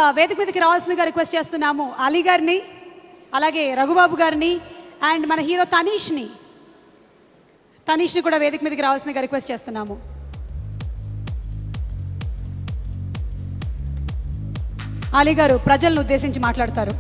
వేదిక మీదకి రావాల్సిందిగా రిక్వెస్ట్ చేస్తున్నాము అలీ గారిని అలాగే రఘుబాబు గారిని అండ్ మన హీరో తనీష్ని తనీష్ని కూడా వేదిక మీదకి రావాల్సిందిగా రిక్వెస్ట్ చేస్తున్నాము అలీ గారు ప్రజలను ఉద్దేశించి మాట్లాడతారు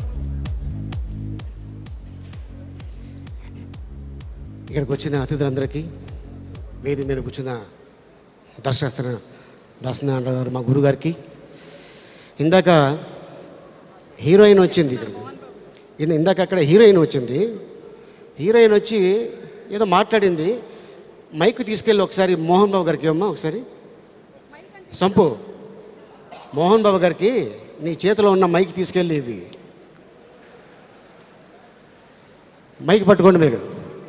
ఇక్కడికి వచ్చిన అతిథులందరికీ వేది మీద కూర్చున్న దర్శన దర్శన గారు మా గురుగారికి ఇందాక హీరోయిన్ వచ్చింది ఇక్కడికి ఇంద- ఇందాక అక్కడ హీరోయిన్ వచ్చింది హీరోయిన్ వచ్చి ఏదో మాట్లాడింది మైక్ తీసుకెళ్ళి ఒకసారి మోహన్ బాబు గారికి ఇవ్వమ్మా ఒకసారి సంపు మోహన్ బాబు గారికి నీ చేతిలో ఉన్న మైక్ తీసుకెళ్ళి ఇది మైక్ పట్టుకోండి మీరు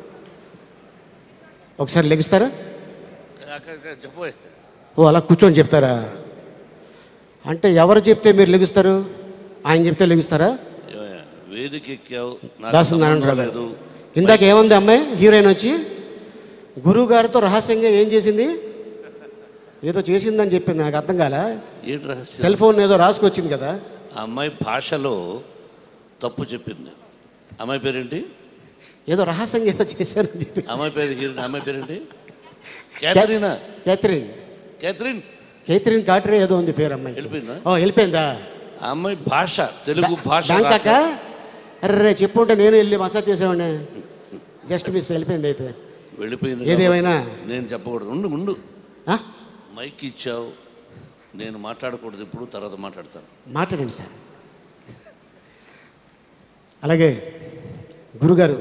ఒకసారి లెగిస్తారా చెప్పు ఓ అలా కూర్చొని చెప్తారా అంటే ఎవరు చెప్తే మీరు లెగుస్తారు ఆయన చెప్తే లెగుస్తారా ఏమయ్యా, వేదిక ఎక్కావు నాకు దాసు సంబంధం నారాయణరావు లేదు గారు ఇందాక ఏముంది అమ్మాయి హీరోయిన్ వచ్చి గురువు గారితో రహస్యంగా ఏం చేసింది ఏదో చేసిందని చెప్పింది నాకు అర్థం కాల ఏంటి రహస్యం సెల్ ఫోన్ ఏదో రాసుకొచ్చింది కదా ఆ అమ్మాయి భాషలో తప్పు చెప్పింది అమ్మాయి పేరేంటి ఏదో రహస్యంగా ఏదో చేశానని చెప్పి అమ్మాయి పేరు హీరోయిన్ అమ్మాయి పేరేంటి క్యాథరీనా కేథరిన్ క్యాథరిన్ కేథరిన్ కాటరే ఏదో ఉంది పేరు అమ్మాయి వెళ్ళిపోయిందా? ఓ వెళ్ళిపోయిందా ఆ అమ్మాయి భాష తెలుగు భాష బ్యాంక్ రాక అర్రే చెప్పుంటే నేను వెళ్ళి మసాజ్ చేసేవాడిని జస్ట్ మిస్ వెళ్ళిపోయింది అయితే వెళ్ళిపోయింది ఏదేమైనా? కాబట్టి నేను చెప్పకూడదు ఉండు ఉండు ఆ? మైక్ ఇచ్చావు నేను మాట్లాడకూడదు ఇప్పుడు తర్వాత మాట్లాడతాను మాట్లాడండి సార్ అలాగే గురుగారు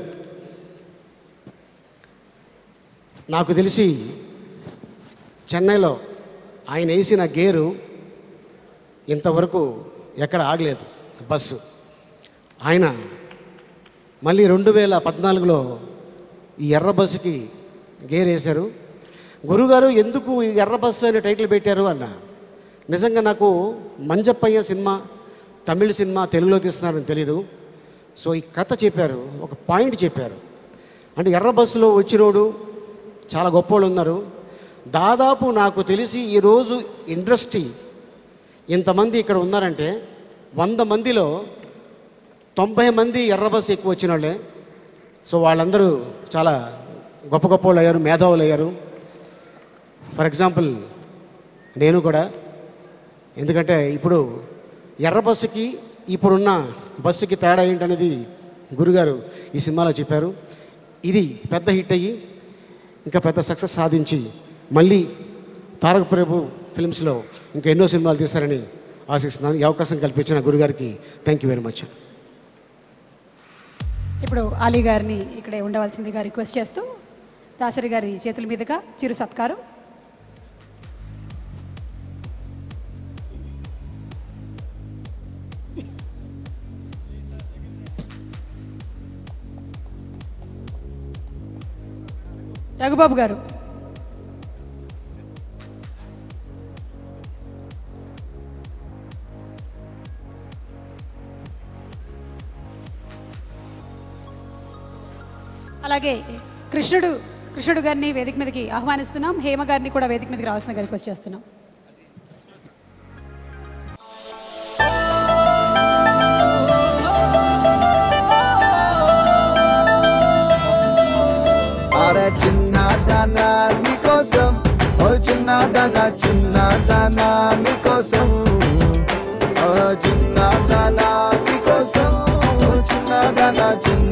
నాకు తెలిసి చెన్నైలో ఆయన వేసిన గేరు ఇంతవరకు ఎక్కడ ఆగలేదు బస్సు ఆయన మళ్ళీ రెండు వేల పద్నాలుగులో ఈ ఎర్ర బస్సుకి గేర్ వేశారు గురుగారు ఎందుకు ఈ ఎర్ర బస్సు అనే టైటిల్ పెట్టారు అన్న నిజంగా నాకు మంజప్పయ్య సినిమా తమిళ సినిమా తెలుగులో తీస్తున్నారని తెలీదు సో ఈ కథ చెప్పారు ఒక పాయింట్ చెప్పారు అంటే ఎర్ర బస్సులో వచ్చినోడు చాలా గొప్పోళ్ళు ఉన్నారు దాదాపు నాకు తెలిసి ఈరోజు ఇండస్ట్రీ ఇంతమంది ఇక్కడ ఉన్నారంటే వంద మందిలో తొంభై మంది ఎర్ర బస్సు ఎక్కువ వచ్చిన వాళ్ళే సో వాళ్ళందరూ చాలా గొప్ప గొప్ప వాళ్ళు అయ్యారు మేధావులు అయ్యారు ఫర్ ఎగ్జాంపుల్ నేను కూడా ఎందుకంటే ఇప్పుడు ఎర్ర బస్సుకి ఇప్పుడున్న బస్సుకి తేడా ఏంటనేది గురుగారు ఈ సినిమాలో చెప్పారు ఇది పెద్ద హిట్ అయ్యి ఇంకా పెద్ద సక్సెస్ సాధించి మళ్ళీ తారక ప్రభు ఫిల్మ్స్లో ఇంకా ఎన్నో సినిమాలు తీస్తారని ఆశిస్తున్నాను ఈ అవకాశం కల్పించిన గురుగారికి థ్యాంక్ యూ వెరీ మచ్ ఇప్పుడు అలీ గారిని ఇక్కడే ఉండవలసిందిగా రిక్వెస్ట్ చేస్తూ దాసరి గారి చేతుల మీదుగా చిరు సత్కారం రఘుబాబు గారు అలాగే కృష్ణుడు కృష్ణుడు గారిని వేదిక మీదకి ఆహ్వానిస్తున్నాం హేమ గారిని కూడా వేదిక మీదకి రావాల్సిన రిక్వెస్ట్ చేస్తున్నాం అరే చిన్నదనా నీకోసం ఓ చిన్నదనా చిన్నదనా నీకోసం ఓ చిన్నదనా నీకోసం ఓ చిన్నదనా చిన్న